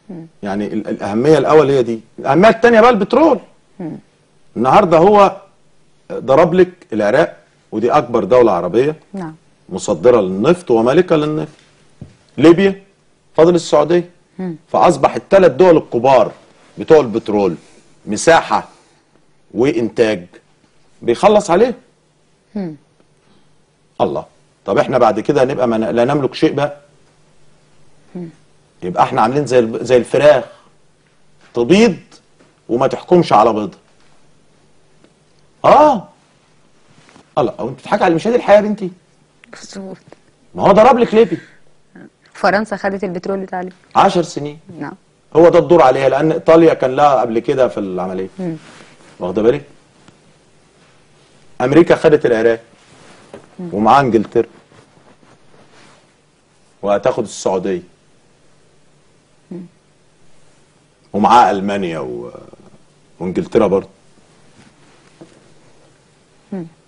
يعني ال- الاهميه الاول هي دي الاهميه الثانيه بقى البترول النهارده هو ضرب لك العراق ودي اكبر دوله عربيه نعم مصدره للنفط ومالكه للنفط ليبيا فاضل السعوديه فاصبح الثلاث دول الكبار بتوع البترول مساحه وانتاج بيخلص عليه الله طب احنا بعد كده هنبقى ما ن- لا نملك شيء بقى يبقى احنا عاملين زي الب- زي الفراخ تبيض وما تحكمش على بيض اه الله او انت بتضحكي على مشاهد الحياه يا بنتي مظبوط ما هو ضرب لك ليبيا فرنسا خدت البترول بتاع ليبيا 10 سنين نعم هو ده الدور عليها لان ايطاليا كان لها قبل كده في العمليه واخده بالك امريكا خدت العراق ومعاها انجلترا وهتاخد السعوديه ومعاها المانيا و... وانجلترا برضه